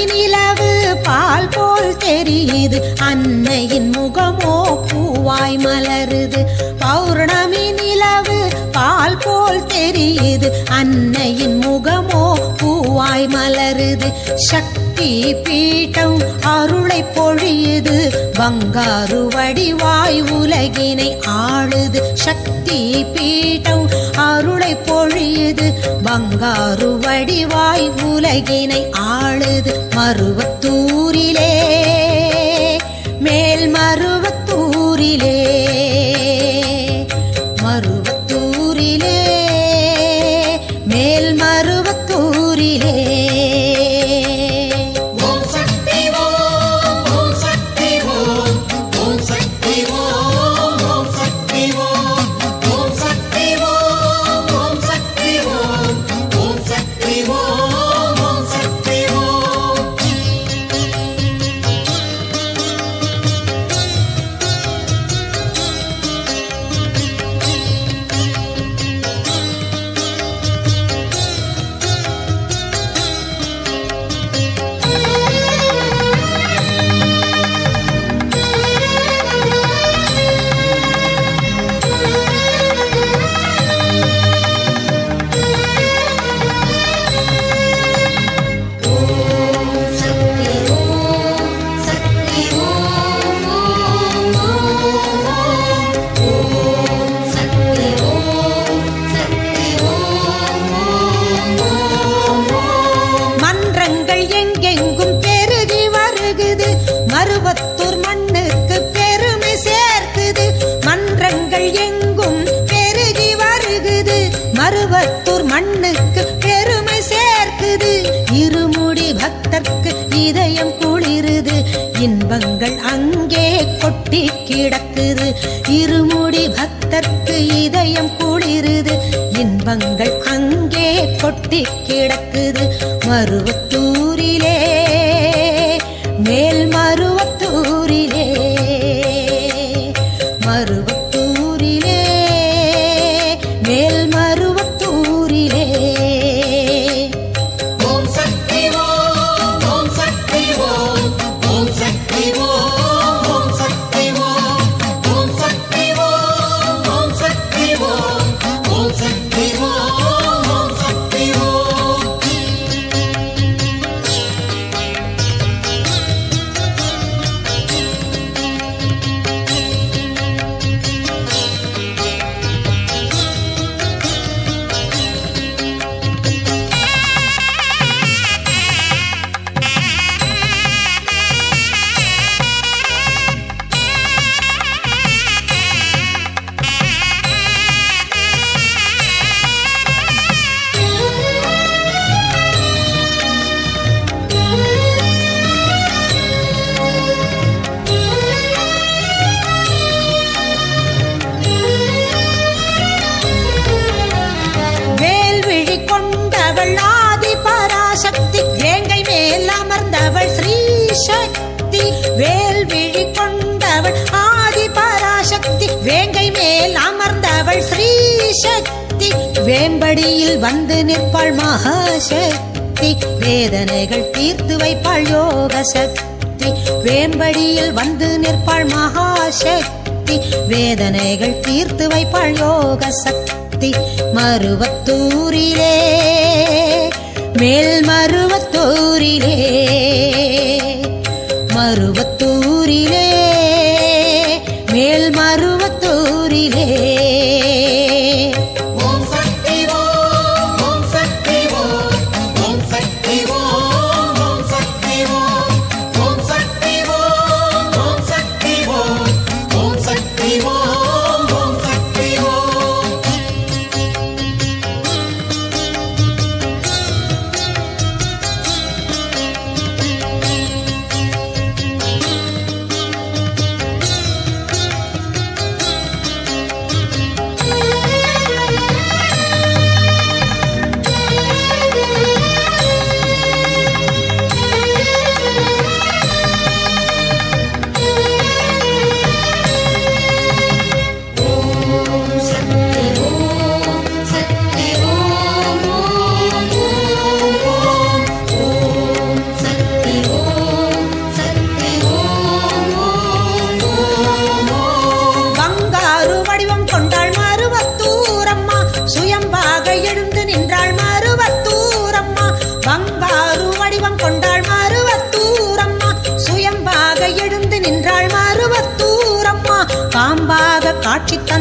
நிலவு பால் போல் தெரியுது அன்னையின் முகமோ பூவாய் மலருது பௌர்ணமி நிலவு பால் போல் தெரியுது அன்னையின் முகமோ பூவாய் மலருது சக்தி பீட்டம் அருளை பொழியுது பங்காரு வடிவாய் உலகினை ஆளுது சக்தி பீட்டம் அருளை பொழியுது பங்காரு வடிவாய் உலகினை ஆளுது மருவத்தூரிலே மேல் மருவத்தூரிலே மருவத்தூரிலே மேல் மருவத்தூரிலே ஓம் சக்தி ஓம் ஓம் சக்தி ஓம் ஓம் சக்தி ஓம் ஓம் சக்தி ஓம் ஓம் சக்தி ஓம் ஓம் சக்தி ஓம் ஓம் சக்தி ஓம் ஓம் சக்தி ஓம் சக்தி ஓம் சக்தி ஓம் ஓம் ஓம் ஓம் சக்தி ஓம் சக்தி ஓம் ஓம் ஓம் மன்றங்கள் எங்கெங்கும் பெருகி வருகுது மருவத்தூர் மண்ணுக்கு பெருமை சேர்க்குது மன்றங்கள் எங்கும் பெருகி வருகுது மருவத்தூர் மண்ணுக்கு பெருமை சேர்க்குது இருமுடி பக்தர்க்கு இதயம் குளிருது இன்பங்கள் அங்கே கொட்டி கிடக்குது இருமுடி பக்தர்க்கு இதயம் குளிருது இன்பங்கள் அங்கே கொட்டி கிடக்குது மருவத்தூரிலே மேல் மருவத்தூரிலே மருவத்தூரிலே மேல் மருவத்தூரிலே ஓம் சக்தி ஓம் ஓம் சக்தி ஓம் ஓம் சக்தி ஓம் ஓம் சக்தி ஓம் ஓம் சக்தி ஓம் ஓம் சக்தி ஓம் ஓம் சக்தி ஓம் ஓம் சக்தி ஓம் வேல்விழி கொண்டவள் ஆதி பராசக்தி வேங்கை மேல் அமர்ந்தவள் ஸ்ரீ சக்தி வேல்விழி கொண்டவள் ஆதி பராசக்தி வேங்கை மேல் அமர்ந்தவள் ஸ்ரீ சக்தி வேம்படியில் வந்து நிற்பாள் மகாசக்தி வேதனைகள் தீர்த்து வைப்பாள் யோக சக்தி வேம்படியில் வந்து நிற்பாள் மகாசக்தி வேதனைகள் தீர்த்து வைப்பாள் யோக சக்தி மருவத்தூரிலே மேல் மருவத்தூரிலே மருவத்தூரிலே மேல் மருவத்தூரிலே ஓம் சக்தி ஓம் ஓம் சக்தி ஓம் ஓம் சக்தி ஓம் ஓம் சக்தி ஓம் ஓம் சக்தி ஓம் ஓம் சக்தி ஓம் ஓம் சக்தி ஓம் ஓம் சக்தி ஓம் ஓம்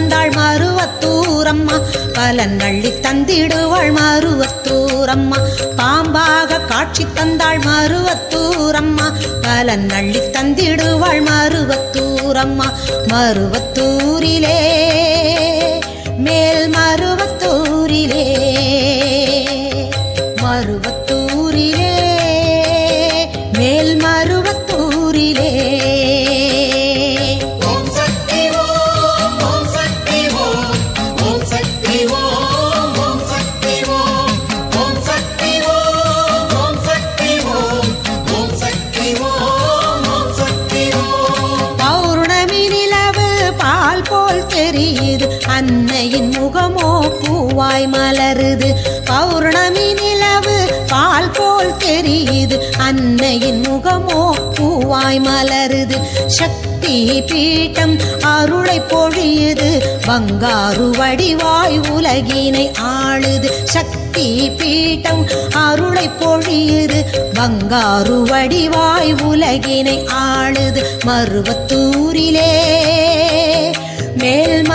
தந்தாள் மருவத்தூரம்மா பலன் அள்ளி தந்திடுவாள் மருவத்தூரம்மா பாம்பாக காட்சி தந்தாள் மருவத்தூரம்மா பலன் அள்ளி தந்திடுவாள் மருவத்தூரம்மா மருவத்தூரிலே மேல் மருவத்தூரிலே மருவத்தூரிலே மேல் மருவத்தூரிலே ஓம் சக்தி ஓம் ஓம் சக்தி ஓம் ஓம் சக்தி ஓம் ஓம் சக்தி ஓம் ஓம் சக்தி ஓம் ஓம் சக்தி ஓம் ஓம் சக்தி ஓம் ஓம் சக்தி ஓம் பௌர்ணமி நிலவு பால் போல் தெரியுது அன்னையின் முகமோ பூவாய் மலருது பௌர்ணமி நிலவு பால் போல் தெரியுது அன்னையின் முகமோ பூவாய் மலருது சக்தி பீட்டம் அருளை பொழியுது பங்காரு வடிவாய் உலகினை ஆளுது சக்தி பீட்டம் அருளை பொழியுது பங்காரு வடிவாய் உலகினை ஆளுது மருவத்தூரிலே மேல்